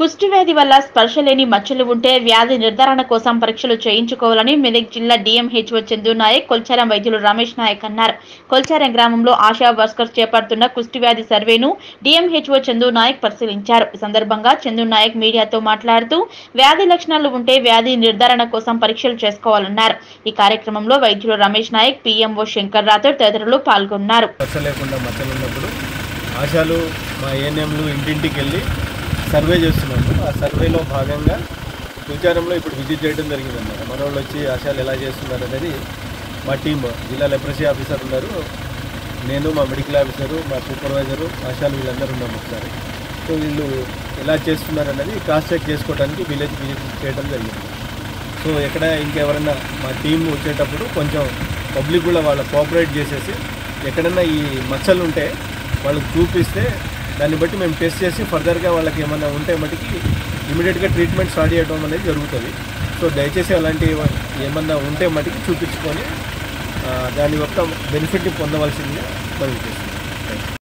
కుష్టి వ్యాధి వల్ల స్పర్శ లేని మచ్చలు ఉంటే వ్యాధి నిర్ధారణ కోసం పరీక్షలు చేయించుకోవాలని మెదక్ జిల్లా డిఎంహెచ్ఓ చందు నాయక్ కొల్చారం వైద్యులు రమేష్ నాయక్ అన్నారు కొల్చారం గ్రామంలో ఆశా వర్కర్స్ చేపడుతున్న కుష్టి వ్యాధి సర్వేను డిఎంహెచ్ఓ చందు నాయక్ పరిశీలించారు ఈ సందర్భంగా చందు నాయక్ మీడియాతో మాట్లాడుతూ వ్యాధి లక్షణాలు ఉంటే వ్యాధి నిర్ధారణ కోసం పరీక్షలు చేసుకోవాలన్నారు ఈ కార్యక్రమంలో వైద్యులు రమేష్ నాయక్ పిఎంఓ శంకర్ రాథోడ్ తదితరులు పాల్గొన్నారు స్పర్శ లేకుండా మచ్చలు ఉన్నప్పుడు ఆశాలు మా ఏఎన్ఎంలు ఇంటింటికి వెళ్ళి సర్వే చేస్తున్నాము ఆ సర్వేలో భాగంగా సూచారంలో ఇప్పుడు విజిట్ చేయడం జరిగిందన్నమాట మన వాళ్ళు వచ్చి ఆశాలు ఎలా చేస్తున్నారు అనేది మా టీమ్ జిల్లా లెప్రసీ ఆఫీసర్ ఉన్నారు నేను మా మెడికల్ ఆఫీసరు మా సూపర్వైజరు ఆశాలు వీళ్ళందరూ ఉన్నాము ఒకసారి సో వీళ్ళు ఎలా చేస్తున్నారు అనేది క్రాస్ చెక్ చేసుకోవడానికి విలేజ్ విజిట్ చేయడం జరిగింది సో ఎక్కడ ఇంకెవరైనా మా టీం వచ్చేటప్పుడు కొంచెం పబ్లిక్ కూడా వాళ్ళ కోఆపరేట్ చేసేసి ఎక్కడన్నా ఈ మచ్చలు ఉంటే వాళ్ళకి చూపిస్తే దాన్ని బట్టి మేము టెస్ట్ చేసి ఫర్దర్గా వాళ్ళకి ఏమైనా ఉంటే మటుకి ఇమీడియట్గా ట్రీట్మెంట్ స్టార్ట్ చేయడం అనేది జరుగుతుంది సో దయచేసి అలాంటి ఏమన్నా ఉంటే మటుకి చూపించుకొని ఆ, దాని యొక్క బెనిఫిట్ని పొందవలసిందిగా మనం చేస్తున్నాం